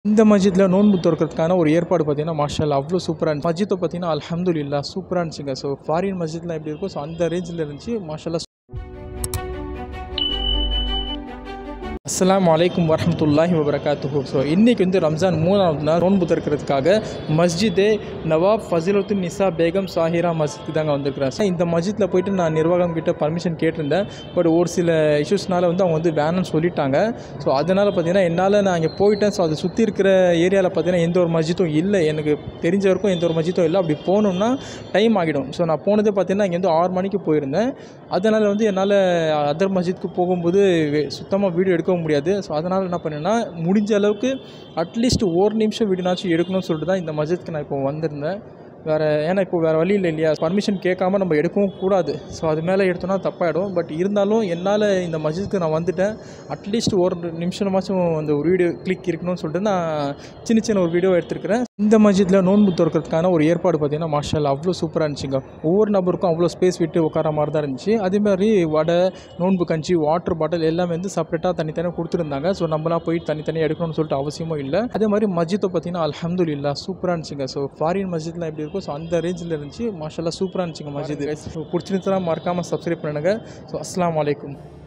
இந்த மஸ்ஜிதில் நோன்பு திறக்கிறதுக்கான ஒரு ஏற்பாடு பார்த்தீங்கன்னா மாஷால் அவ்வளோ சூப்பராக இருந்துச்சு மஸ்ஜித்தை பார்த்தீங்கன்னா அல்ஹம்துலில்லா சூப்பராக இருந்துச்சுங்க ஸோ ஃபாரின் மஸ்ஜித்லாம் எப்படி இருக்கும் ஸோ அந்த ரேஞ்சில் இருந்துச்சு மாஷால்லா அஸ்ஸலாமு அலைக்கும் வரஹ்மத்துல்லாஹி வபரகாத்துஹு ஸோ இன்றைக்கி வந்து ரம்ஜான் மூணாவது நாள் நோன்பு திறக்கிறதுக்காக மஸ்ஜிதே நவாப் ஃபசிலுத்தின் நிசா பேகம் சாஹிரா மஸ்ஜிதுக்கு தாங்க வந்திருக்கிறேன் So, இந்த மஸ்ஜிதில் போயிட்டு நான் நிர்வாகம் கிட்ட பர்மிஷன் கேட்டிருந்தேன் பட் ஒரு சில இஷ்யூஸ்னால வந்து அவங்க வந்து வேணும்னு சொல்லிட்டாங்க ஸோ அதனால் பார்த்தீங்கன்னா என்னால் நான் இங்கே போயிட்டேன் ஸோ அதை சுற்றி இருக்கிற ஏரியாவில் பார்த்தீங்கன்னா எந்த ஒரு மஸ்ஜிதும் இல்லை எனக்கு தெரிஞ்ச வரைக்கும் எந்த ஒரு மஸ்ஜிதும் இல்லை அப்படி போகணும்னா டைம் ஆகிடும் ஸோ நான் போனதே பார்த்தீங்கன்னா இங்கேருந்து ஆறு மணிக்கு போயிருந்தேன் அதனால் வந்து என்னால் அதர் மஸ்ஜித்க்கு போகும்போது சுத்தமாக வீடியோ எடுக்க முடியாது ஸோ அதனால் என்ன பண்ணேன்னா முடிஞ்ச அளவுக்கு அட்லீஸ்ட் ஒரு நிமிஷம் வீடியோனாச்சும் எடுக்கணும்னு சொல்லிட்டு தான் இந்த மஸ்ஜித்க்கு நான் இப்போ வந்திருந்தேன் வேறு ஏன்னா இப்போ வேறு வழி இல்லை இல்லையா பர்மிஷன் கேட்காம நம்ம எடுக்கவும் கூடாது ஸோ அது மேலே எடுத்தோன்னா தப்பாயிடும் பட் இருந்தாலும் என்னால் இந்த மஸ்ஜிதுக்கு நான் வந்துட்டேன் அட்லீஸ்ட் ஒரு நிமிஷமாச்சும் அந்த ஒரு வீடியோ கிளிக் இருக்கணும்னு சொல்லிட்டு நான் சின்ன சின்ன ஒரு வீடியோ எடுத்திருக்கிறேன் இந்த மஸ்ஜிதில் நோன்பு திறக்கிறதுக்கான ஒரு ஏற்பாடு பார்த்தீங்கன்னா மாஷால் அவ்வளோ சூப்பராக இருந்துச்சுங்க ஒவ்வொரு நபருக்கும் அவ்வளோ ஸ்பேஸ் விட்டு உட்கார மாதிரி தான் இருந்துச்சு அதே மாதிரி வடை நோன்பு கஞ்சி வாட்டர் பாட்டில் எல்லாமே வந்து செப்பரேட்டாக தனித்தனியாக கொடுத்துருந்தாங்க ஸோ நம்மளாம் போய் தனித்தனியாக எடுக்கணும்னு சொல்லிட்டு அவசியமும் இல்லை அதே மாதிரி மஸ்ஜித்தை பார்த்தீங்கன்னா அல்ஹம்துலில்லா சூப்பராக இருந்துச்சுங்க ஸோ ஃபாரின் மஸ்ஜித்லாம் எப்படி இருக்கும் ஸோ அந்த ரேஞ்சில் இருந்துச்சு மாஷால்லா சூப்பராக இருந்துச்சுங்க மஸ்ஜித் ஸோ பிடிச்சிருந்துச்சுன்னா மறக்காமல் சப்ஸ்கிரைப் பண்ணுங்கள் ஸோ அஸ்ஸலாமு அலைக்கும்